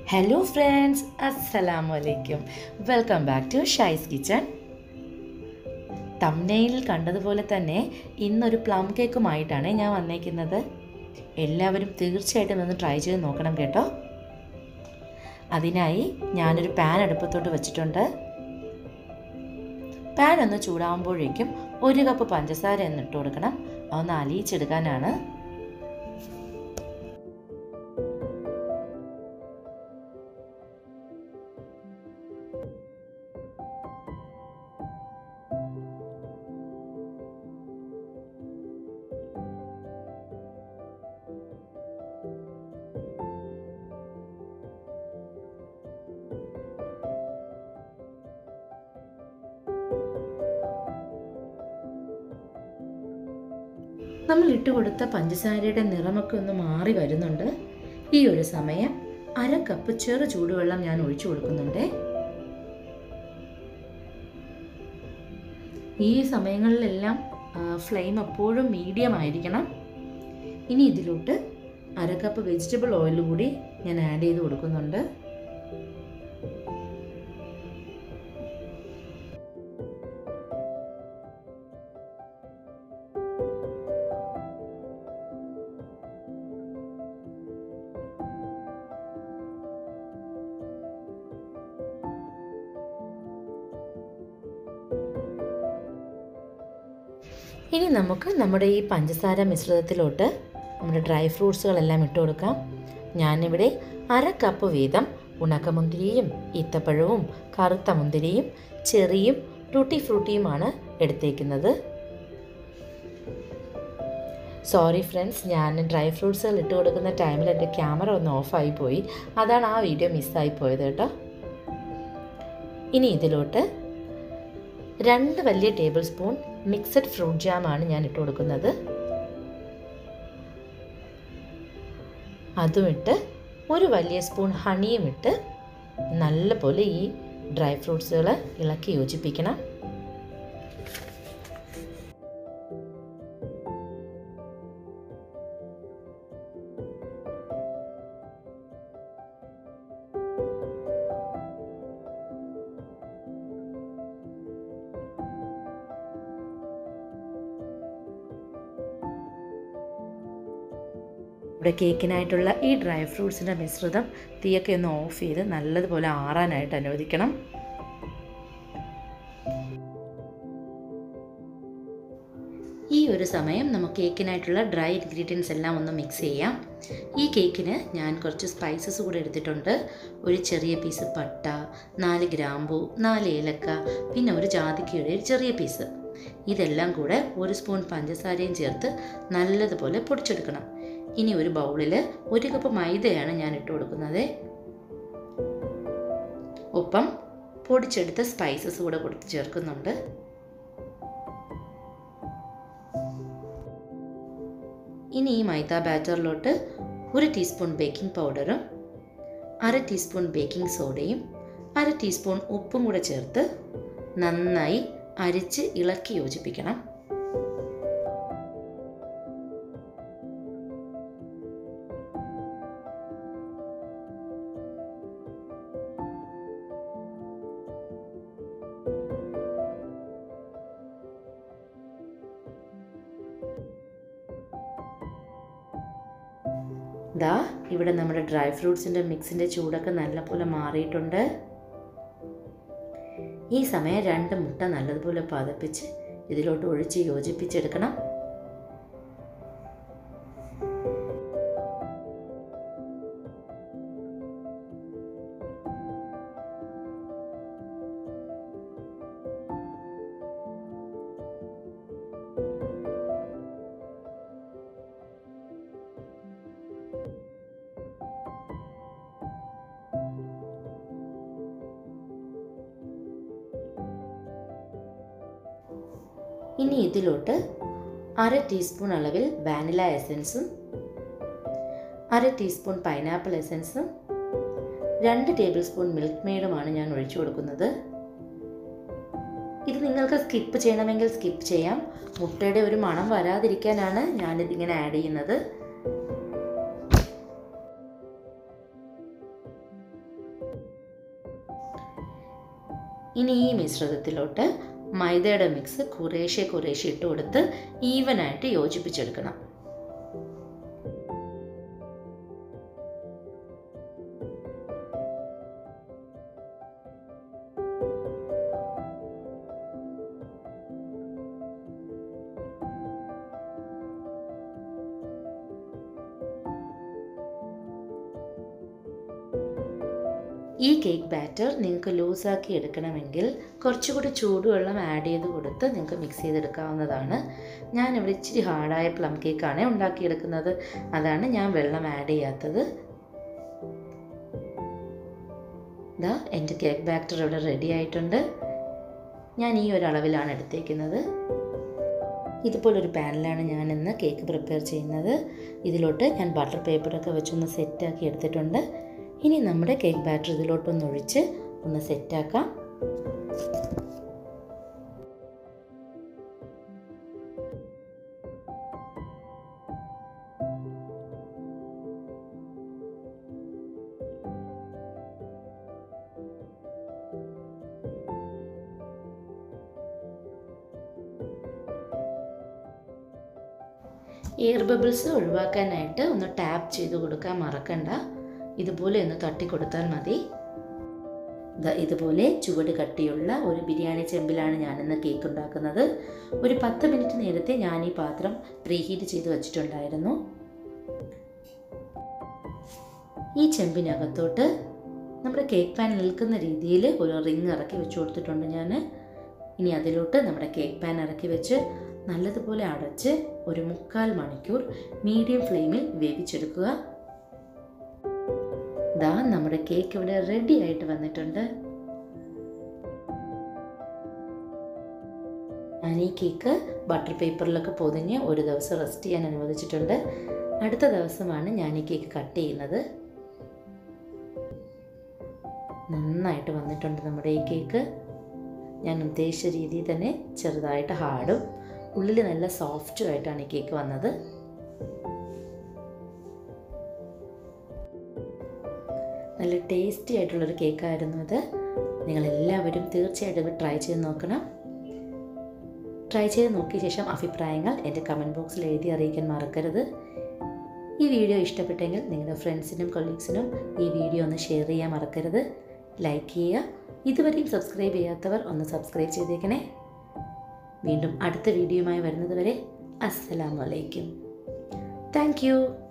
hello friends അസ്സലാമു അലൈക്കും welcome back to Shai's kitchen തമ്നയിൽ കണ്ടതുപോലെ തന്നെ ഇന്നൊരു പ്ലം കേക്കുമായിട്ടാണ് ഞാൻ വന്നേക്കുന്നത് എല്ലാവരും തീർച്ചയായിട്ടും ഒന്ന് ട്രൈ ചെയ്ത് നോക്കണം കേട്ടോ അതിനായി ഞാനൊരു പാൻ അടുപ്പത്തോട്ട് വെച്ചിട്ടുണ്ട് പാൻ ഒന്ന് ചൂടാകുമ്പോഴേക്കും ഒരു കപ്പ് പഞ്ചസാര എന്ന് ഇട്ട് കൊടുക്കണം അതൊന്ന് അലിയിച്ചെടുക്കാനാണ് നമ്മൾ ഇട്ട് കൊടുത്ത പഞ്ചസാരയുടെ നിറമൊക്കെ ഒന്ന് മാറി വരുന്നുണ്ട് ഈ ഒരു സമയം അര കപ്പ് ചെറു ചൂടുവെള്ളം ഞാൻ ഒഴിച്ചു കൊടുക്കുന്നുണ്ട് ഈ സമയങ്ങളിലെല്ലാം ഫ്ലെയിം എപ്പോഴും മീഡിയം ആയിരിക്കണം ഇനി ഇതിലോട്ട് അര കപ്പ് വെജിറ്റബിൾ ഓയിൽ കൂടി ഞാൻ ആഡ് ചെയ്ത് കൊടുക്കുന്നുണ്ട് ഇനി നമുക്ക് നമ്മുടെ ഈ പഞ്ചസാര മിശ്രിതത്തിലോട്ട് നമ്മുടെ ഡ്രൈ ഫ്രൂട്ട്സുകളെല്ലാം ഇട്ട് കൊടുക്കാം ഞാനിവിടെ അര കപ്പ് വീതം ഉണക്കമുന്തിരിയും ഈത്തപ്പഴവും കറുത്ത മുന്തിരിയും ചെറിയും ടൂട്ടി ഫ്രൂട്ടിയുമാണ് എടുത്തേക്കുന്നത് സോറി ഫ്രണ്ട്സ് ഞാൻ ഡ്രൈ ഫ്രൂട്ട്സുകൾ ഇട്ട് കൊടുക്കുന്ന ടൈമിൽ എൻ്റെ ക്യാമറ ഒന്ന് ഓഫായി പോയി അതാണ് ആ വീഡിയോ മിസ്സായി പോയത് കേട്ടോ ഇനി ഇതിലോട്ട് രണ്ട് വലിയ ടേബിൾ സ്പൂൺ മിക്സഡ് ഫ്രൂട്ട് ജാമാണ് ഞാൻ ഇട്ട് കൊടുക്കുന്നത് അതും ഇട്ട് ഒരു വലിയ സ്പൂൺ ഹണിയും ഇട്ട് നല്ലപോലെ ഈ ഡ്രൈ ഫ്രൂട്ട്സുകൾ ഇളക്കി യോജിപ്പിക്കണം ഇവിടെ കേക്കിനായിട്ടുള്ള ഈ ഡ്രൈ ഫ്രൂട്ട്സിൻ്റെ മിശ്രിതം തീയൊക്കെ ഒന്ന് ഓഫ് ചെയ്ത് നല്ലതുപോലെ ആറാനായിട്ട് അനുവദിക്കണം ഈ ഒരു സമയം നമുക്ക് കേക്കിനായിട്ടുള്ള ഡ്രൈ ഇൻഗ്രീഡിയൻസ് എല്ലാം ഒന്ന് മിക്സ് ചെയ്യാം ഈ കേക്കിന് ഞാൻ കുറച്ച് സ്പൈസസ് കൂടെ എടുത്തിട്ടുണ്ട് ഒരു ചെറിയ പീസ് പട്ട നാല് ഗ്രാമ്പു നാല് ഏലക്ക പിന്നെ ഒരു ജാതിക്കയുടെ ഒരു ചെറിയ പീസ് ഇതെല്ലാം കൂടെ ഒരു സ്പൂൺ പഞ്ചസാരയും ചേർത്ത് നല്ലതുപോലെ പൊടിച്ചെടുക്കണം ഇനി ഒരു ബൗളിൽ ഒരു കപ്പ് മൈദയാണ് ഞാൻ ഇട്ട് കൊടുക്കുന്നത് ഒപ്പം പൊടിച്ചെടുത്ത സ്പൈസസ് കൂടെ കൊടുത്ത് ചേർക്കുന്നുണ്ട് ഇനി ഈ മൈദ ബാറ്ററിലോട്ട് ഒരു ടീസ്പൂൺ ബേക്കിംഗ് പൗഡറും അര ടീസ്പൂൺ ബേക്കിംഗ് സോഡയും അര ടീസ്പൂൺ ഉപ്പും കൂടെ ചേർത്ത് നന്നായി അരിച്ച് ഇളക്കി യോജിപ്പിക്കണം ദാ ഇവിടെ നമ്മുടെ ഡ്രൈ ഫ്രൂട്ട്സിൻ്റെ മിക്സിൻ്റെ ചൂടൊക്കെ നല്ലപോലെ മാറിയിട്ടുണ്ട് ഈ സമയം രണ്ട് മുട്ട നല്ലതുപോലെ പതപ്പിച്ച് ഇതിലോട്ട് ഒഴിച്ച് യോജിപ്പിച്ചെടുക്കണം ഇനി ഇതിലോട്ട് അര ടീസ്പൂൺ അളവിൽ വാനില എസൻസും അര ടീസ്പൂൺ പൈനാപ്പിൾ എസൻസും രണ്ട് ടേബിൾ സ്പൂൺ മിൽക്ക് മെയ്ഡുമാണ് ഞാൻ ഒഴിച്ചു കൊടുക്കുന്നത് ഇത് നിങ്ങൾക്ക് സ്കിപ്പ് ചെയ്യണമെങ്കിൽ സ്കിപ്പ് ചെയ്യാം മുട്ടയുടെ ഒരു മണം വരാതിരിക്കാനാണ് ഞാനിതിങ്ങനെ ആഡ് ചെയ്യുന്നത് ഇനി ഈ മിശ്രിതത്തിലോട്ട് മൈദയുടെ മിക്സ് കുറേശ്ശെ കുറേശ്ശെ ഇട്ട് കൊടുത്ത് ഈവനായിട്ട് യോജിപ്പിച്ചെടുക്കണം ഈ കേക്ക് ബാറ്റർ നിങ്ങൾക്ക് ലൂസാക്കി എടുക്കണമെങ്കിൽ കുറച്ചുകൂടി ചൂടുവെള്ളം ആഡ് ചെയ്ത് കൊടുത്ത് നിങ്ങൾക്ക് മിക്സ് ചെയ്തെടുക്കാവുന്നതാണ് ഞാനിവിടെ ഇച്ചിരി ഹാർഡായ പ്ലം കേക്കാണ് ഉണ്ടാക്കിയെടുക്കുന്നത് അതാണ് ഞാൻ വെള്ളം ആഡ് ചെയ്യാത്തത് ഇതാ എൻ്റെ കേക്ക് ബാറ്റർ ഇവിടെ റെഡി ആയിട്ടുണ്ട് ഞാൻ ഈ ഒരു അളവിലാണ് എടുത്തേക്കുന്നത് ഇതുപോലൊരു പാനിലാണ് ഞാൻ ഇന്ന് കേക്ക് പ്രിപ്പയർ ചെയ്യുന്നത് ഇതിലോട്ട് ഞാൻ ബട്ടർ പേപ്പറൊക്കെ വെച്ചൊന്ന് സെറ്റാക്കി എടുത്തിട്ടുണ്ട് ഇനി നമ്മുടെ കേക്ക് ബാറ്റർ ഇതിലോട്ടൊന്ന് ഒഴിച്ച് ഒന്ന് സെറ്റാക്കാം എയർ ബബിൾസ് ഒഴിവാക്കാനായിട്ട് ഒന്ന് ടാപ്പ് ചെയ്ത് കൊടുക്കാൻ മറക്കണ്ട ഇതുപോലെ ഒന്ന് തട്ടി കൊടുത്താൽ മതി ഇതുപോലെ ചുവട് കട്ടിയുള്ള ഒരു ബിരിയാണി ചെമ്പിലാണ് ഞാനിന്ന് കേക്ക് ഉണ്ടാക്കുന്നത് ഒരു പത്ത് മിനിറ്റ് നേരത്തെ ഞാൻ ഈ പാത്രം പ്രീഹീറ്റ് ചെയ്ത് വെച്ചിട്ടുണ്ടായിരുന്നു ഈ ചെമ്പിനകത്തോട്ട് നമ്മുടെ കേക്ക് പാൻ നിൽക്കുന്ന രീതിയിൽ ഒരു റിങ് ഇറക്കി വെച്ച് കൊടുത്തിട്ടുണ്ട് ഞാൻ ഇനി അതിലോട്ട് നമ്മുടെ കേക്ക് പാൻ ഇറക്കി വെച്ച് നല്ലതുപോലെ അടച്ച് ഒരു മുക്കാൽ മണിക്കൂർ മീഡിയം ഫ്ലെയിമിൽ വേവിച്ചെടുക്കുക ദാ നമ്മുടെ കേക്ക് ഇവിടെ റെഡി ആയിട്ട് വന്നിട്ടുണ്ട് ഞാൻ ഈ കേക്ക് ബട്ടർ പേപ്പറിലൊക്കെ പൊതിഞ്ഞ് ഒരു ദിവസം റെസ്റ്റ് ചെയ്യാൻ അനുവദിച്ചിട്ടുണ്ട് അടുത്ത ദിവസമാണ് ഞാൻ ഈ കേക്ക് കട്ട് ചെയ്യുന്നത് നന്നായിട്ട് വന്നിട്ടുണ്ട് നമ്മുടെ ഈ കേക്ക് ഞാൻ ഉദ്ദേശിച്ച രീതിയിൽ തന്നെ ചെറുതായിട്ട് ഹാർഡും ഉള്ളിൽ നല്ല സോഫ്റ്റും ആയിട്ടാണ് ഈ കേക്ക് വന്നത് നല്ല ടേസ്റ്റി ആയിട്ടുള്ളൊരു കേക്കായിരുന്നു ഇത് നിങ്ങളെല്ലാവരും തീർച്ചയായിട്ടും ട്രൈ ചെയ്ത് നോക്കണം ട്രൈ ചെയ്ത് നോക്കിയ ശേഷം അഭിപ്രായങ്ങൾ എൻ്റെ കമൻറ്റ് ബോക്സിൽ എഴുതി അറിയിക്കാൻ മറക്കരുത് ഈ വീഡിയോ ഇഷ്ടപ്പെട്ടെങ്കിൽ നിങ്ങളുടെ ഫ്രണ്ട്സിനും കൊളീഗ്സിനും ഈ വീഡിയോ ഒന്ന് ഷെയർ ചെയ്യാൻ മറക്കരുത് ലൈക്ക് ചെയ്യുക ഇതുവരെയും സബ്സ്ക്രൈബ് ചെയ്യാത്തവർ ഒന്ന് സബ്സ്ക്രൈബ് ചെയ്തേക്കണേ വീണ്ടും അടുത്ത വീഡിയോയുമായി വരുന്നത് വരെ അസ്സലാമലൈക്കും താങ്ക് യു